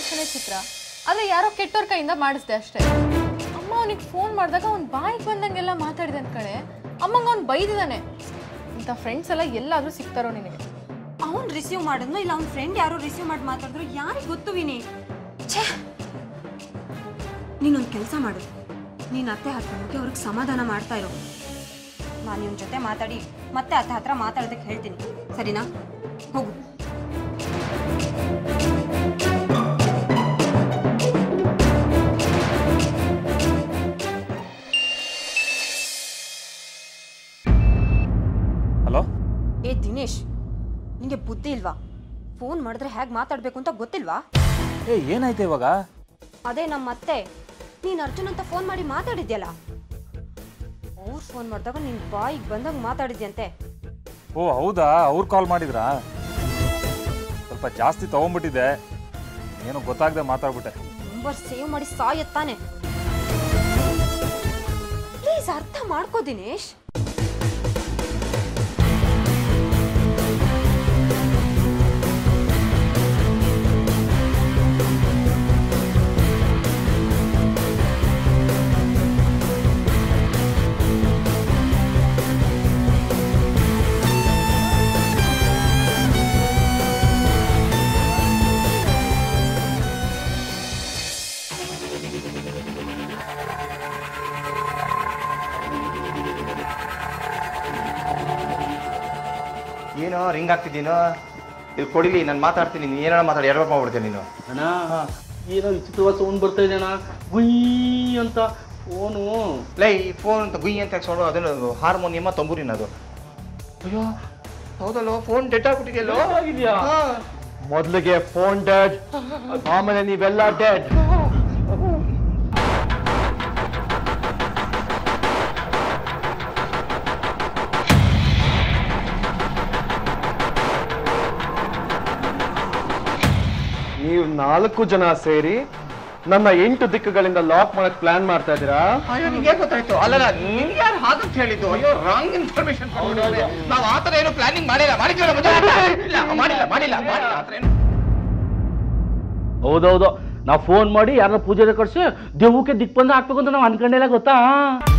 ಅಷ್ಟೇ ಚಿತ್ರ ಆದರೆ ಯಾರೋ ಕೆಟ್ಟೋರ್ ಕೈಯಿಂದ ಮಾಡಿಸ್ದೆ ಅಷ್ಟೇ ಅಮ್ಮ ಅವನಿಗೆ ಫೋನ್ ಮಾಡಿದಾಗ ಅವ್ನು ಬಾಯಿಗೆ ಬಂದಂಗೆಲ್ಲ ಮಾತಾಡಿದೆ ಕಣೆ ಅಮ್ಮಂಗೆ ಅವ್ನು ಬೈದಿದ್ದಾನೆ ಇಂಥ ಫ್ರೆಂಡ್ಸ್ ಎಲ್ಲ ಎಲ್ಲಾದರೂ ಸಿಗ್ತಾರೋ ನಿನಗೆ ಅವ್ನು ರಿಸೀವ್ ಮಾಡಿದ್ನೋ ಇಲ್ಲ ಅವ್ನ ಫ್ರೆಂಡ್ ಯಾರೋ ರಿಸೀವ್ ಮಾಡಿ ಮಾತಾಡಿದ್ರು ಯಾರಿಗೆ ಗೊತ್ತು ವಿನಿ ಛೇ ನೀನೊಂದು ಕೆಲಸ ಮಾಡು ನೀನು ಅತ್ತೆ ಹತ್ರ ಹೋಗಿ ಅವ್ರಿಗೆ ಸಮಾಧಾನ ಮಾಡ್ತಾ ಇರೋ ನಾನು ಇವನ ಜೊತೆ ಮಾತಾಡಿ ಮತ್ತೆ ಅತ್ತೆ ಹತ್ರ ಮಾತಾಡೋದಕ್ಕೆ ಹೇಳ್ತೀನಿ ಸರಿನಾ ಹೋಗು ಹಲೋ ಏ ದಿನೇಶ್ ನಿಂಗೆ ಬುದ್ಧಿ ಇಲ್ವಾ ಫೋನ್ ಮಾಡಿದ್ರೆ ಹೇಗೆ ಮಾತಾಡಬೇಕು ಅಂತ ಗೊತ್ತಿಲ್ವಾ ಏ ಏನಾಯ್ತು ಇವಾಗ ಅದೇ ನಮ್ಮ ಅತ್ತೆ ನೀನು ಅರ್ಜುನ್ ಅಂತ ಫೋನ್ ಮಾಡಿ ಮಾತಾಡಿದ್ಯಲ್ಲ ಅವ್ರು ಫೋನ್ ಮಾಡಿದಾಗ ನಿನ್ನ ಬಾಯಿಗೆ ಬಂದಾಗ ಮಾತಾಡಿದ್ಯಂತೆ ಓ ಹೌದಾ ಅವ್ರು ಕಾಲ್ ಮಾಡಿದ್ರಾ ಸ್ವಲ್ಪ ಜಾಸ್ತಿ ತಗೊಂಡ್ಬಿಟ್ಟಿದ್ದೆ ಏನೋ ಗೊತ್ತಾಗದೆ ಮಾತಾಡ್ಬಿಟ್ಟೆ ನಂಬರ್ ಸೇವ್ ಮಾಡಿ ಸಾಯತ್ತಾನೆ ಪ್ಲೀಸ್ ಅರ್ಥ ಮಾಡ್ಕೋ ದಿನೇಶ್ ಏನೋ ರಿಂಗ್ ಆಗ್ತಿದ್ದೀನೋ ಇಲ್ಲಿ ಕೊಡಿಲಿ ನಾನು ಮಾತಾಡ್ತೀನಿ ನೀನು ಏನಾರ ಮಾತಾಡಿ ಎರಡು ಮಾಡ್ಬಿಡ್ತೀನಿ ನೀನು ಅಣ್ಣ ಏನೋ ವಿಚಿತ್ರವಾದ ಸೌಂಡ್ ಬರ್ತಾ ಇದೆ ಅಣ್ಣ ಗುಯ್ ಅಂತ ಫೋನು ಲೈ ಈ ಫೋನ್ ಅಂತ ಗುಯ್ ಅಂತ ಹಾಕ್ಸೋಡು ಅದನ್ನು ಹಾರ್ಮೋನಿಯಮ ತಂಬೂರಿನ ಅದು ಅಯ್ಯೋ ಹೌದಲ್ಲೋ ಫೋನ್ ಡೆಡ್ ಆಗ್ಬಿಟ್ಟಿದೆಯಲ್ಲೋ ಆಗಿದ್ಯಾ ಮೊದಲಿಗೆ ಫೋನ್ ಡೆಡ್ ಆಮೇಲೆ ನೀವೆಲ್ಲ ಡೆಡ್ ನೀವು ನಾಲ್ಕು ಜನ ಸೇರಿ ನನ್ನ ಎಂಟು ದಿಕ್ಕುಗಳಿಂದ ಲಾಕ್ ಮಾಡಕ್ ಪ್ಲಾನ್ ಮಾಡ್ತಾ ಇದ್ದೀರಾ ಅಯ್ಯೋ ನಿಂಗೆ ಗೊತ್ತಾಯ್ತು ಅಲ್ಲಲ್ಲ ನಿನ್ಗೆ ಯಾರು ಹಾಗಂತ ಹೇಳಿದ್ದು ಅಯ್ಯೋ ರಾಂಗ್ ಇನ್ಫಾರ್ಮೇಶನ್ ನಾವು ಆ ಥರ ಏನು ಪ್ಲಾನಿಂಗ್ ಮಾಡಿಲ್ಲ ಮಾಡಿದ್ವಿ ಇಲ್ಲ ಮಾಡಿಲ್ಲ ಮಾಡಿಲ್ಲ ಮಾಡಿಲ್ಲ ಆ ಥರ ಏನು ಹೌದೌದು ನಾವು ಫೋನ್ ಮಾಡಿ ಯಾರನ್ನ ಪೂಜೆ ಕಳ್ಸಿ ದೆವ್ವಕ್ಕೆ ದಿಕ್ ಬಂದ ಹಾಕ್ಬೇಕು ಅಂತ ನಾವು ಅನ್ಕೊಂಡೆಲ್ಲ ಗೊತ್ತಾ